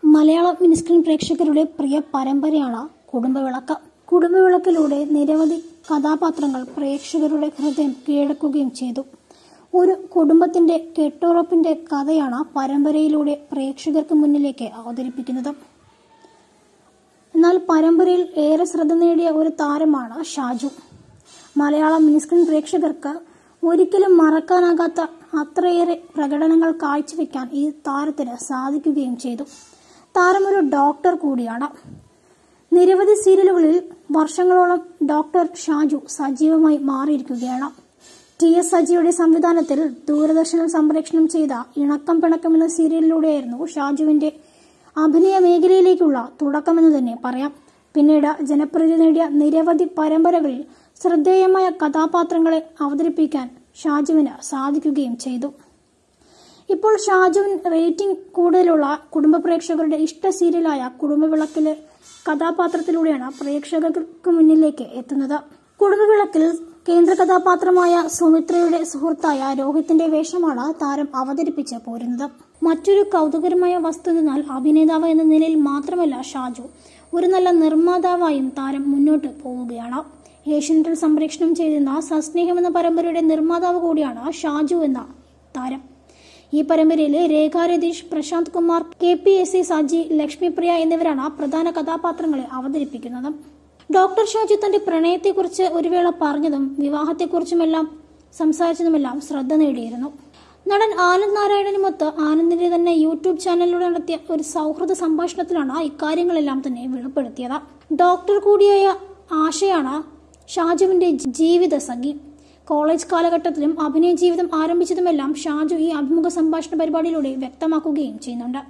Malayalam mini screen പ്രേക്ഷകരുടെ പ്രിയ പരമ്പരയാണ് കുടുംബവിളക്ക് കുടുംബവിളക്കിലൂടെ നിരവധി കഥാപാത്രങ്ങൾ പ്രേക്ഷകരുടെ ഹൃദയം കീഴടക്കുകയും ചെയ്തു ഒരു കുടുംബത്തിന്റെ കെട്ടുറപ്പിന്റെ കഥയാണ് പരമ്പരയിലൂടെ പ്രേക്ഷകർക്ക് മുന്നിലേക്ക് അവതരിപ്പിക്കുന്നത് എന്നാൽ പരമ്പരയിൽ ഏറെ ശ്രദ്ധ നേടിയ ഒരു താരമാണ് ഷാജു മലയാളം മിനിസ്ക്രീൻ പ്രേക്ഷകർക്ക് ഒരിക്കലും മറക്കാനാകാത്ത അത്രയേറെ പ്രകടനങ്ങൾ കാഴ്ചവെക്കാൻ ഈ താരത്തിന് സാധിക്കുകയും ചെയ്തു താരം ഒരു ഡോക്ടർ കൂടിയാണ് നിരവധി സീരിയലുകളിൽ വർഷങ്ങളോളം ഡോക്ടർ ഷാജു സജീവമായി മാറിയിരിക്കുകയാണ് ടി എസ് സജിയുടെ സംവിധാനത്തിൽ ദൂരദർശനം സംപ്രേഷണം ചെയ്ത ഇണക്കം പിണക്കം എന്ന സീരിയലിലൂടെയായിരുന്നു ഷാജുവിന്റെ അഭിനയ മേഖലയിലേക്കുള്ള തുടക്കമെന്ന് തന്നെ പറയാം പിന്നീട് ജനപ്രീതി നേടിയ നിരവധി പരമ്പരകളിൽ ശ്രദ്ധേയമായ കഥാപാത്രങ്ങളെ അവതരിപ്പിക്കാൻ ഷാജുവിന് സാധിക്കുകയും ചെയ്തു ഇപ്പോൾ ഷാജുവിൻ റേറ്റിംഗ് കൂടുതലുള്ള കുടുംബ പ്രേക്ഷകരുടെ ഇഷ്ട സീരിയലായ കുടുംബവിളക്കിലെ കഥാപാത്രത്തിലൂടെയാണ് പ്രേക്ഷകർക്ക് മുന്നിലേക്ക് എത്തുന്നത് കുടുംബവിളക്കിൽ കേന്ദ്ര കഥാപാത്രമായ സുമിത്രയുടെ സുഹൃത്തായ രോഹിത്തിന്റെ വേഷമാണ് താരം അവതരിപ്പിച്ച് പോരുന്നത് മറ്റൊരു കൗതുകരമായ വസ്തു എന്നാൽ അഭിനേതാവ് എന്ന നിലയിൽ മാത്രമല്ല ഷാജു ഒരു നല്ല നിർമ്മാതാവായും താരം മുന്നോട്ട് പോവുകയാണ് ഏഷ്യനെറ്റിൽ സംപ്രേഷണം ചെയ്തിരുന്ന സസ്നേഹം എന്ന പരമ്പരയുടെ നിർമ്മാതാവ് കൂടിയാണ് ഷാജു എന്ന താരം ഈ പരമ്പരയിലെ Rekha Ratheesh Prashanth Kumar K P S C Saji Lakshmipriya എന്നിവരാണ് പ്രധാന കഥാപാത്രങ്ങളെ അവതരിപ്പിക്കുന്നത് ഡോക്ടർ ഷാജു തന്റെ പ്രണയത്തെക്കുറിച്ച് ഒരു വേള പറഞ്ഞതും വിവാഹത്തെക്കുറിച്ചുമെല്ലാം സംസാരിച്ചതുമെല്ലാം ശ്രദ്ധ നേടിയിരുന്നു നടൻ ആനന്ദ് നാരായണനുമൊത്ത് ആനന്ദിന്റെ തന്നെ യൂട്യൂബ് ചാനലിലൂടെ നടത്തിയ ഒരു സൗഹൃദ സംഭാഷണത്തിലാണ് ഇക്കാര്യങ്ങളെല്ലാം തന്നെ വെളിപ്പെടുത്തിയത് ഡോക്ടർ കൂടിയായ ആശയാണ് ഷാജുവിന്റെ ജീവിത സഖി കോളേജ് കാലഘട്ടത്തിലും അഭിനയ ജീവിതം ആരംഭിച്ചതുമെല്ലാം ഷാജു ഈ അഭിമുഖ സംഭാഷണ പരിപാടിയിലൂടെ വ്യക്തമാക്കുകയും ചെയ്യുന്നുണ്ട്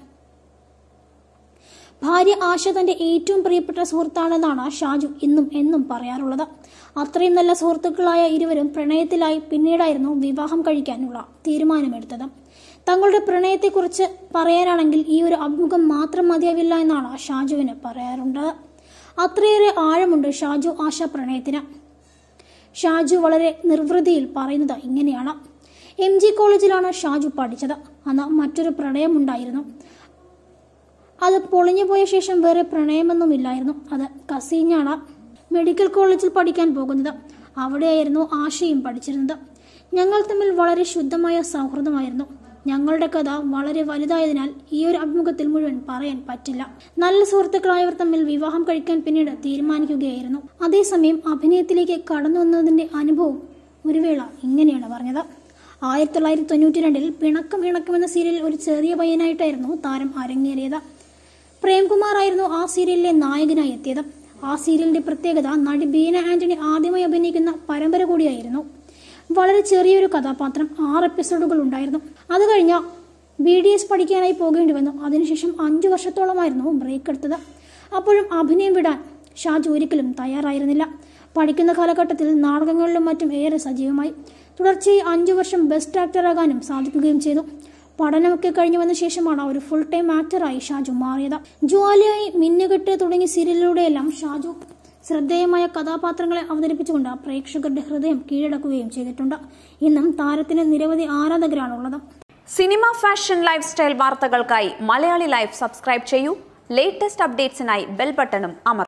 ഭാര്യ ആശ തന്റെ ഏറ്റവും പ്രിയപ്പെട്ട സുഹൃത്താണെന്നാണ് ഷാജു ഇന്നും എന്നും പറയാറുള്ളത് അത്രയും നല്ല സുഹൃത്തുക്കളായ ഇരുവരും പ്രണയത്തിലായി പിന്നീടായിരുന്നു വിവാഹം കഴിക്കാനുള്ള തീരുമാനമെടുത്തത് തങ്ങളുടെ പ്രണയത്തെക്കുറിച്ച് പറയാനാണെങ്കിൽ ഈ ഒരു അഭിമുഖം മാത്രം മതിയാവില്ല എന്നാണ് ഷാജുവിന് പറയാറുണ്ട് അത്രയേറെ ആഴമുണ്ട് ഷാജു ആശ പ്രണയത്തിന് ഷാജു വളരെ നിർവൃതിയിൽ പറയുന്നത് ഇങ്ങനെയാണ് എം ജി കോളേജിലാണ് ഷാജു പഠിച്ചത് അന്ന് മറ്റൊരു പ്രണയമുണ്ടായിരുന്നു അത് പൊളിഞ്ഞുപോയ ശേഷം വേറെ പ്രണയമൊന്നുമില്ലായിരുന്നു അത് കസീഞ്ഞാണ് മെഡിക്കൽ കോളേജിൽ പഠിക്കാൻ പോകുന്നത് അവിടെയായിരുന്നു ആശയും പഠിച്ചിരുന്നത് ഞങ്ങൾ തമ്മിൽ വളരെ ശുദ്ധമായ സൗഹൃദമായിരുന്നു ഞങ്ങളുടെ കഥ വളരെ വലുതായതിനാൽ ഈ ഒരു അഭിമുഖത്തിൽ മുഴുവൻ പറയാൻ പറ്റില്ല നല്ല സുഹൃത്തുക്കളായവർ തമ്മിൽ വിവാഹം കഴിക്കാൻ പിന്നീട് തീരുമാനിക്കുകയായിരുന്നു അതേസമയം അഭിനയത്തിലേക്ക് കടന്നു വന്നതിന്റെ അനുഭവം ഒരു വേള ഇങ്ങനെയാണ് പറഞ്ഞത് ആയിരത്തി തൊള്ളായിരത്തി തൊണ്ണൂറ്റി രണ്ടിൽ പിണക്കം ഇണക്കം എന്ന സീരിയലിൽ ഒരു ചെറിയ പയ്യനായിട്ടായിരുന്നു താരം അരങ്ങേറിയത് പ്രേംകുമാർ ആയിരുന്നു ആ സീരിയലിലെ നായകനായി എത്തിയത് ആ സീരിയലിന്റെ പ്രത്യേകത നടി ബീന ആന്റണി ആദ്യമായി അഭിനയിക്കുന്ന പരമ്പര കൂടിയായിരുന്നു വളരെ ചെറിയൊരു കഥാപാത്രം ആറ് എപ്പിസോഡുകൾ ഉണ്ടായിരുന്നു അത് കഴിഞ്ഞ ബി ഡി എസ് പഠിക്കാനായി പോകേണ്ടി വന്നു അതിനുശേഷം അഞ്ചു വർഷത്തോളമായിരുന്നു ബ്രേക്ക് എടുത്തത് അപ്പോഴും അഭിനയം വിടാൻ ഷാജു ഒരിക്കലും തയ്യാറായിരുന്നില്ല പഠിക്കുന്ന കാലഘട്ടത്തിൽ നാടകങ്ങളിലും മറ്റും ഏറെ സജീവമായി തുടർച്ചയായി അഞ്ചു വർഷം ബെസ്റ്റ് ആക്ടറാകാനും സാധിക്കുകയും ചെയ്തു പഠനമൊക്കെ കഴിഞ്ഞു വന്ന ശേഷമാണ് ഒരു ഫുൾ ടൈം ആക്ടറായി ഷാജു മാറിയത് ജ്വാലയായി മിന്നുകെട്ട് തുടങ്ങിയ സീരിയലിലൂടെയെല്ലാം ഷാജു ശ്രദ്ധേയമായ കഥാപാത്രങ്ങളെ അവതരിപ്പിച്ചുകൊണ്ട് പ്രേക്ഷകരുടെ ഹൃദയം കീഴടക്കുകയും ചെയ്തിട്ടുണ്ട് ഇന്നും താരത്തിന് നിരവധി ആരാധകരാണുള്ളത് സിനിമ ഫാഷൻ ലൈഫ് സ്റ്റൈൽ വാർത്തകൾക്കായി മലയാളി ലൈഫ് സബ്സ്ക്രൈബ് ചെയ്യൂ ലേറ്റസ്റ്റ് അപ്ഡേറ്റ്സിനായി ബെൽ ബട്ടണും അമർ